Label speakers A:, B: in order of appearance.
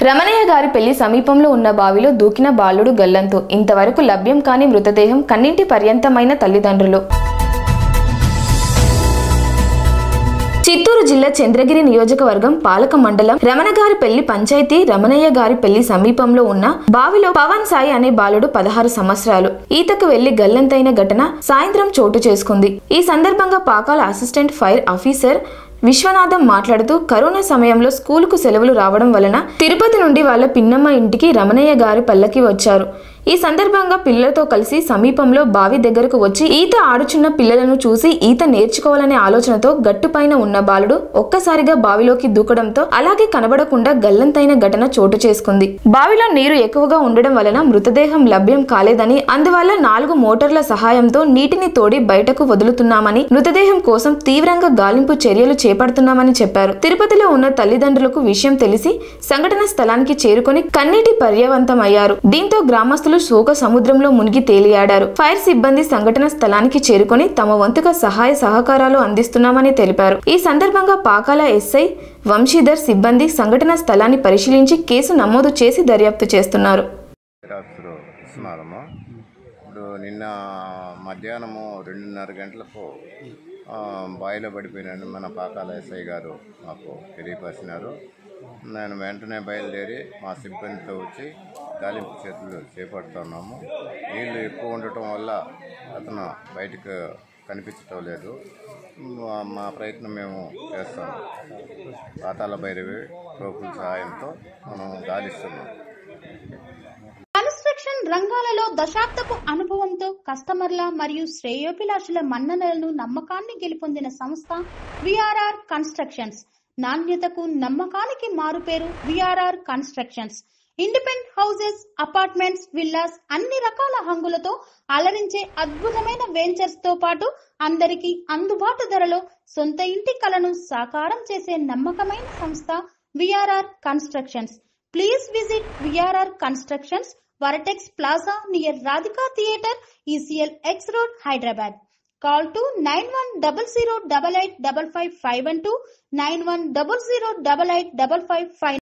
A: రమణయ్య గారి పెళ్లి సమీపంలో ఉన్న బావిలో దూకిన బాలుడు గల్లంతు ఇంతవరకు లభ్యం కాని మృతదేహం కన్నింటి పర్యంతమైన తల్లిదండ్రులు చిత్తూరు జిల్లా చంద్రగిరి నియోజకవర్గం పాలక మండలం రమణ గారి పెళ్లి పంచాయతీ రమణయ్య గారి పెళ్లి సమీపంలో ఉన్న బావిలో పవన్ సాయి అనే బాలుడు పదహారు సంవత్సరాలు ఈతకు వెళ్లి గల్లంతైన ఘటన సాయంత్రం చోటు చేసుకుంది ఈ సందర్భంగా Pakala assistant fire officer Viswanatham మాట్లాడుతూ కరోనా సమయంలో స్కూలుకు సెలవులు రావడం వలన తిరుపతి నుండి వాళ్ళ పిన్నమ్మ ఇంటికి రమణయ్య గారి పల్లకి వచ్చారు ఈ సందర్భంగా పిల్లలతో కలిసి సమీపంలో బావి దగ్గరకు వచ్చి ఈత ఆడుచున్న పిల్లలను చూసి ఈత నేర్చుకోవాలనే ఆలోచనతో గట్టుపైన ఉన్న బాలుడు ఒక్కసారిగా బావిలోకి దూకడంతో అలాగే కనబడకుండా గల్లంతైన ఘటన చోటు చేసుకుంది బావిలో నీరు ఎక్కువగా ఉండడం వలన మృతదేహం లభ్యం కాలేదని అందువల్ల నాలుగు మోటార్ల సహాయంతో నీటిని తోడి బయటకు వదులుతున్నామని మృతదేహం కోసం తీవ్రంగా గాలింపు చర్యలు చేపడుతున్నామని చెప్పారు తిరుపతిలో ఉన్న తల్లిదండ్రులకు విషయం తెలిసి సంఘటన స్థలానికి చేరుకొని కన్నీటి పర్యవంతమయ్యారు దీంతో గ్రామస్తులు శోక సముద్రంలో మునిగి తేలియాడారు ఫైర్ సిబ్బంది సంఘటన స్థలానికి చేరుకొని తమ వంతుగా సహాయ సహకారాలు అందిస్తున్నామని తెలిపారు ఈ సందర్భంగా పాకాల ఎస్ఐ వంశీధర్ సిబ్బంది సంఘటన స్థలాన్ని పరిశీలించి కేసు నమోదు చేసి దర్యాప్తు చేస్తున్నారు
B: ఆఫీసరు ఇస్తున్నారమ్మా ఇప్పుడు నిన్న మధ్యాహ్నము రెండున్నర గంటలకు ఆ, బావిలో పడిపోయినాను మన పాకాల ఎస్ఐ గారు మాకు తెలియపరిచినారు నేను వెంటనే బయలుదేరి మా సిబ్బందితో వచ్చి గాలింపు చేతులు చేపడుతున్నాము నీళ్ళు ఎక్కువ ఉండటం వల్ల అతను బయటకు కనిపించటం లేదు మా మా ప్రయత్నం మేము చేస్తాము పాతాల భైరవి రోపుల సహాయంతో మనం గాలిస్తున్నాం
C: కన్స్ట్రక్షన్ రంగాలలో దశాబ్దపు అనుభవంతో కస్టమర్ల మరియు శ్రేయోభిలాషుల మన్ననలను నమ్మకాన్ని గెలుపొందిన సంస్థ విఆర్ఆర్ కన్స్ట్రక్షన్స్ నాణ్యతకు నమ్మకానికి మారుపేరు VRR constructions independent houses apartments villas అన్ని రకాల హంగులతో అలరించే అద్భుతమైన వెంచర్స్ తో పాటు అందరికీ అందుబాటు ధరలో సొంత ఇంటి కలను సాకారం చేసే నమ్మకమైన సంస్థ VRR constructions please visit VRR constructions Varatex Plaza near Radhika Theatre, ECL X Road, Hyderabad. Call to 9100885551 91008855